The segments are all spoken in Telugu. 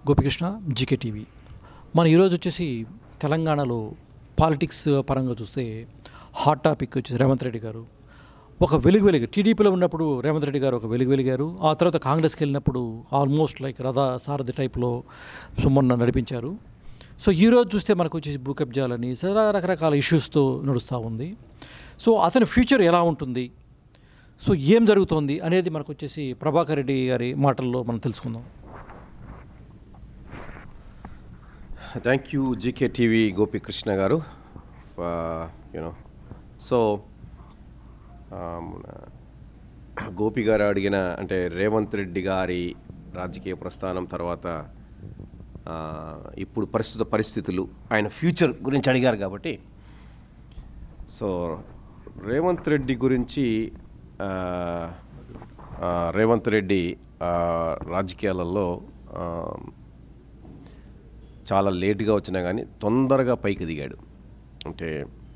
గోపికృష్ణ జీకే టీవీ మన ఈరోజు వచ్చేసి తెలంగాణలో పాలిటిక్స్ పరంగా చూస్తే హాట్ టాపిక్ వచ్చేసి రేవంత్ రెడ్డి గారు ఒక వెలుగు వెలుగు టీడీపీలో ఉన్నప్పుడు రేవంత్ రెడ్డి గారు ఒక వెలుగు వెలిగారు ఆ తర్వాత కాంగ్రెస్కి వెళ్ళినప్పుడు ఆల్మోస్ట్ లైక్ రథ సారథి టైప్లో సుమన్న నడిపించారు సో ఈరోజు చూస్తే మనకు వచ్చేసి భూ కబ్జాలని సదా రకరకాల ఇష్యూస్తో నడుస్తూ ఉంది సో అతని ఫ్యూచర్ ఎలా ఉంటుంది సో ఏం జరుగుతోంది అనేది మనకు వచ్చేసి ప్రభాకర్ రెడ్డి గారి మాటల్లో మనం తెలుసుకుందాం thank you GK TV Gopikrishna garu you know so Gopi గారు అడిగిన అంటే రేవంత్ రెడ్డి గారి రాజకీయ ప్రస్థానం తర్వాత ఆ, ఇప్పుడు ప్రస్తుత పరిస్థితులు ఆయన ఫ్యూచర్ గురించి అడిగారు కాబట్టి సో రేవంత్ రెడ్డి గురించి ఆ, ఆ, రేవంత్ రెడ్డి ఆ, రాజకీయాలలో ఆ, చాలా లేట్గా వచ్చినా కానీ తొందరగా పైకి దిగాడు అంటే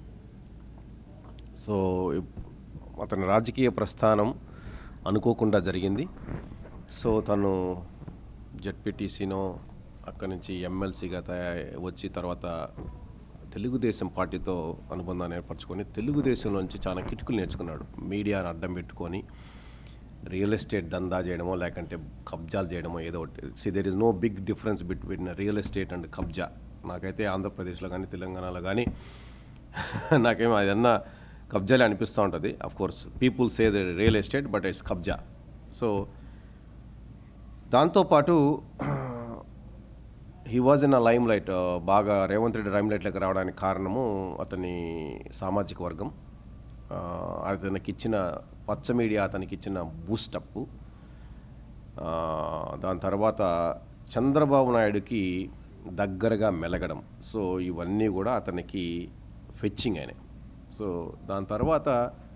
సో ఇప్- అతని రాజకీయ ప్రస్థానం అనుకోకుండా జరిగింది సో తను జడ్పీటీసీనో అక్కడి నుంచి ఎమ్మెల్సీగా తయా వచ్చి తర్వాత తెలుగుదేశం పార్టీతో అనుబంధాన్ని ఏర్పరచుకొని తెలుగుదేశంలో నుంచి చాలా కిటుకులు నేర్చుకున్నాడు మీడియాను అడ్డం పెట్టుకొని రియల్ ఎస్టేట్ దందా చేయడమో లేకంటే కబ్జాలు చేయడమో ఏదో ఒకటి see there is no big difference between real estate and కబ్జా నాకైతే ఆంధ్రప్రదేశ్లో కానీ తెలంగాణలో కానీ నాకేమో అదన్నా కబ్జాలే అనిపిస్తూ ఉంటుంది of course people say the real estate but it's కబ్జా సో దాంతోపాటు he was in a limelight బాగా రేవంత్ రెడ్డి లైమ్ లైట్లోకి రావడానికి కారణము అతని సామాజిక వర్గం ఆ, అతనికి ఇచ్చిన పచ్చ మీడియా అతనికి ఇచ్చిన బూస్టప్ దాని తర్వాత చంద్రబాబు నాయుడుకి దగ్గరగా మెలగడం సో ఇవన్నీ కూడా అతనికి ఫెచ్చింగ్ అయినాయి సో దాని తర్వాత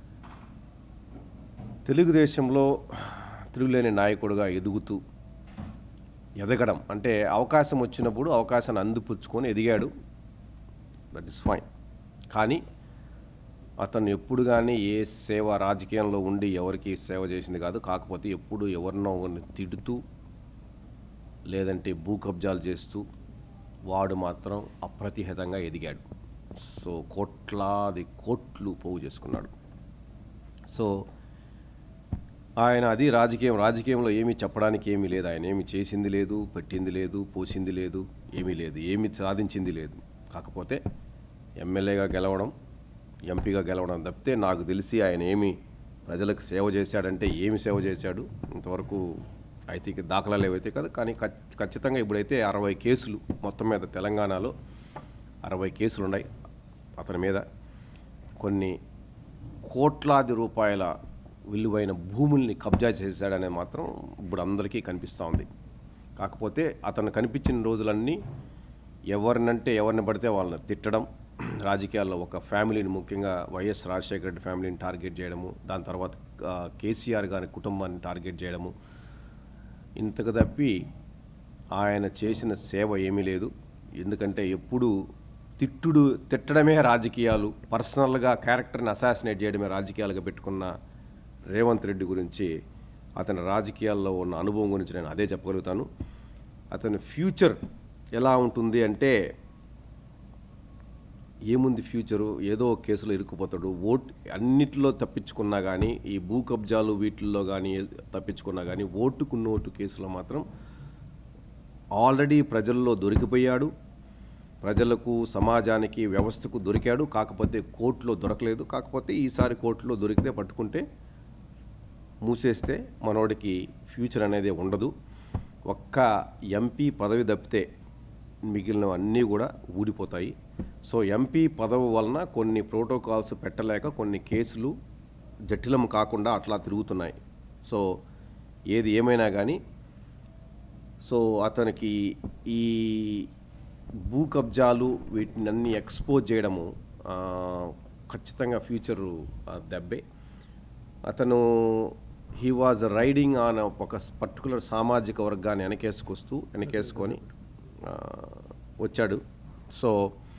తెలుగుదేశంలో తిరుగులేని నాయకుడుగా ఎదుగుతూ ఎదగడం అంటే అవకాశం వచ్చినప్పుడు అవకాశాన్ని అందిపుచ్చుకొని ఎదిగాడు దట్ ఇస్ ఫైన్ కానీ అతను ఎప్పుడు కానీ ఏ సేవ రాజకీయంలో ఉండి ఎవరికి సేవ చేసింది కాదు కాకపోతే ఎప్పుడు ఎవరినో ఒకరిని తిడుతూ లేదంటే భూ కబ్జాలు చేస్తూ వాడు మాత్రం అప్రతిహితంగా ఎదిగాడు సో కోట్లాది కోట్లు పోగు చేసుకున్నాడు సో ఆయన అది రాజకీయం రాజకీయంలో ఏమీ చెప్పడానికి ఏమీ లేదు ఆయన ఏమి చేసింది లేదు పెట్టింది లేదు పోసింది లేదు ఏమీ లేదు ఏమీ సాధించింది లేదు కాకపోతే ఎమ్మెల్యేగా గెలవడం ఎంపీగా గెలవడం తప్పితే నాకు తెలిసి ఆయన ఏమి ప్రజలకు సేవ చేశాడంటే ఏమి సేవ చేశాడు ఇంతవరకు అయితే ఇక దాఖలాలు ఏవైతే కాదు కానీ ఖచ్- ఖచ్చితంగా ఇప్పుడైతే అరవై కేసులు మొత్తం మీద తెలంగాణలో అరవై కేసులు ఉన్నాయి అతని మీద కొన్ని కోట్లాది రూపాయల విలువైన భూముల్ని కబ్జా చేశాడనే మాత్రం ఇప్పుడు అందరికీ కనిపిస్తూ ఉంది కాకపోతే అతను కనిపించిన రోజులన్నీ ఎవరినంటే ఎవరిని పడితే వాళ్ళని తిట్టడం రాజకీయాల్లో ఒక ఫ్యామిలీని ముఖ్యంగా వైఎస్ రాజశేఖర రెడ్డి ఫ్యామిలీని టార్గెట్ చేయడము దాని తర్వాత ఆ, కేసీఆర్ గారి కుటుంబాన్ని టార్గెట్ చేయడము ఇంతకు తప్పి ఆయన చేసిన సేవ ఏమీ లేదు ఎందుకంటే ఎప్పుడు తిట్టుడు తిట్టడమే రాజకీయాలు పర్సనల్గా క్యారెక్టర్ని అసాసినేట్ చేయడమే రాజకీయాలుగా పెట్టుకున్న రేవంత్ రెడ్డి గురించి అతని రాజకీయాల్లో ఉన్న అనుభవం గురించి నేను అదే చెప్పగలుగుతాను అతని ఫ్యూచర్ ఎలా ఉంటుంది అంటే ఏముంది ఫ్యూచరు ఏదో ఒక కేసులో ఇరుక్కుపోతాడు ఓట్ అన్నిటిలో తప్పించుకున్నా కానీ ఈ భూ కబ్జాలు వీటిల్లో కానీ తప్పించుకున్నా కానీ ఓటుకు నోటు కేసులో మాత్రం ఆల్రెడీ ప్రజల్లో దొరికిపోయాడు ప్రజలకు సమాజానికి వ్యవస్థకు దొరికాడు కాకపోతే కోర్టులో దొరకలేదు కాకపోతే ఈసారి కోర్టులో దొరికితే పట్టుకుంటే మూసేస్తే మనోడికి ఫ్యూచర్ అనేది ఉండదు ఒక్క ఎంపీ పదవి తప్పితే మిగిలినవన్నీ కూడా ఊడిపోతాయి సో ఎంపీ పదవి వలన కొన్ని ప్రోటోకాల్స్ పెట్టలేక కొన్ని కేసులు జటిలం కాకుండా అట్లా తిరుగుతున్నాయి సో ఏది ఏమైనా కానీ సో అతనికి ఈ భూ కబ్జాలు వీటిని అన్ని ఎక్స్పోజ్ చేయడము ఆ, ఖచ్చితంగా ఫ్యూచరు ఆ, దెబ్బే అతను హీ వాజ్ రైడింగ్ ఆన్ ఒక పర్టికులర్ సామాజిక వర్గాన్ని వెనకేసుకొస్తూ వెనకేసుకొని ఆ, వచ్చాడు సో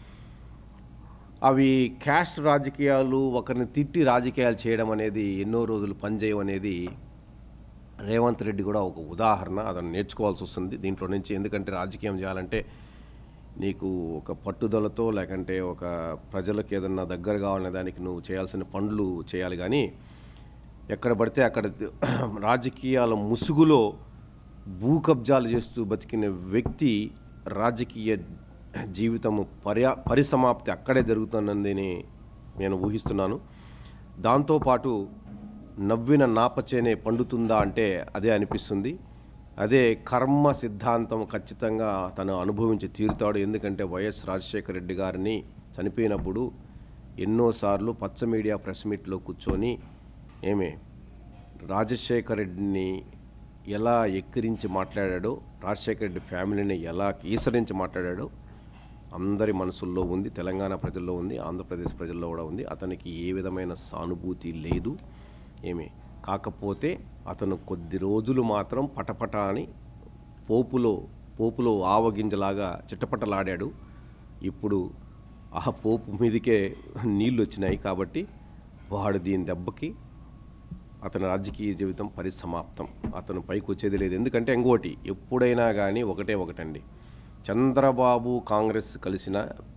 అవి క్యాస్ట్ రాజకీయాలు ఒకరిని తిట్టి రాజకీయాలు చేయడం అనేది ఎన్నో రోజులు పనిచేయం అనేది రేవంత్ రెడ్డి కూడా ఒక ఉదాహరణ అతను నేర్చుకోవాల్సి వస్తుంది దీంట్లో నుంచి ఎందుకంటే రాజకీయం చేయాలంటే నీకు ఒక పట్టుదలతో లేకంటే ఒక ప్రజలకు ఏదన్నా దగ్గర కావాలనే దానికి నువ్వు చేయాల్సిన పనులు చేయాలి కానీ ఎక్కడ పడితే అక్కడ రాజకీయాల ముసుగులో భూ కబ్జాలు చేస్తూ బతికిన వ్యక్తి రాజకీయ జీవితము పర్యా పరిసమాప్తి అక్కడే జరుగుతున్నదని నేను ఊహిస్తున్నాను దాంతోపాటు నవ్విన నాపచేనే పండుతుందా అంటే అదే అనిపిస్తుంది అదే కర్మ సిద్ధాంతం ఖచ్చితంగా తను అనుభవించి తీరుతాడు ఎందుకంటే వైఎస్ రాజశేఖర రెడ్డి గారిని చనిపోయినప్పుడు ఎన్నోసార్లు పచ్చ మీడియా ప్రెస్ మీట్లో కూర్చొని ఏమే రాజశేఖర రెడ్డిని ఎలా ఎక్కిరించి మాట్లాడాడో రాజశేఖర రెడ్డి ఫ్యామిలీని ఎలా ఈసరించి మాట్లాడాడో అందరి మనసుల్లో ఉంది తెలంగాణ ప్రజల్లో ఉంది ఆంధ్రప్రదేశ్ ప్రజల్లో కూడా ఉంది అతనికి ఏ విధమైన సానుభూతి లేదు ఏమి కాకపోతే అతను కొద్ది రోజులు మాత్రం పటపట అని పోపులో పోపులో ఆవగింజలాగా చిట్టపట్టలాడాడు ఇప్పుడు ఆ పోపు మీదకే నీళ్ళు వచ్చినాయి కాబట్టి వాడు దీని దెబ్బకి అతని రాజకీయ జీవితం పరిసమాప్తం అతను పైకి వచ్చేది లేదు ఎందుకంటే ఇంకోటి ఎప్పుడైనా కానీ ఒకటే ఒకటండి చంద్రబాబు కాంగ్రెస్ కలిసిన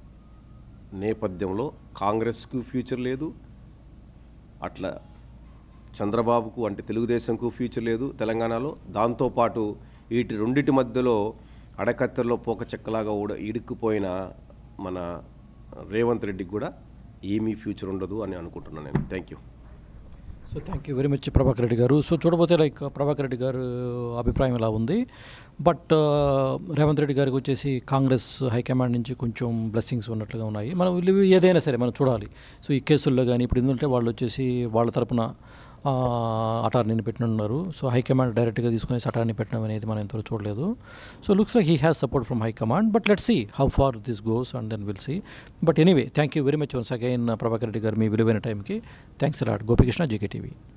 నేపథ్యంలో కాంగ్రెస్కు ఫ్యూచర్ లేదు అట్లా చంద్రబాబుకు అంటే తెలుగుదేశంకు ఫ్యూచర్ లేదు తెలంగాణలో దాంతోపాటు వీటి రెండిటి మధ్యలో అడకత్తెరలో పోక చెక్కలాగా ఊడ ఇడుక్కుపోయిన మన రేవంత్ రెడ్డికి కూడా ఏమీ ఫ్యూచర్ ఉండదు అని అనుకుంటున్నాను నేను thank you so thank you very much Prabhakar Reddy garu so చూడబోతే లైక్ ప్రభాకర్ రెడ్డి గారు అభిప్రాయం ఇలా ఉంది బట్ రేవంత్ రెడ్డి గారికి వచ్చేసి కాంగ్రెస్ హైకమాండ్ నుంచి కొంచెం బ్లెస్సింగ్స్ ఉన్నట్లుగా ఉన్నాయి మనం ఇవి ఏదైనా సరే మనం చూడాలి సో ఈ కేసుల్లో కానీ ఇప్పుడు ఎందుకంటే వాళ్ళు వచ్చేసి వాళ్ళ తరపున అటార్నీని పెట్టినున్నారు సో హైకమాండ్ డైరెక్ట్గా తీసుకుని అటార్నీ పెట్టడం అనేది మనం ఎంతవరకు చూడలేదు so looks like he has support from high command but let see how far this goes and then will see but anyway thank you very much once again Prabhakar Reddy garu మీ విలువైన టైంకి థ్యాంక్స్ లాడ్ గోపికృష్ణ జీకే టీవీ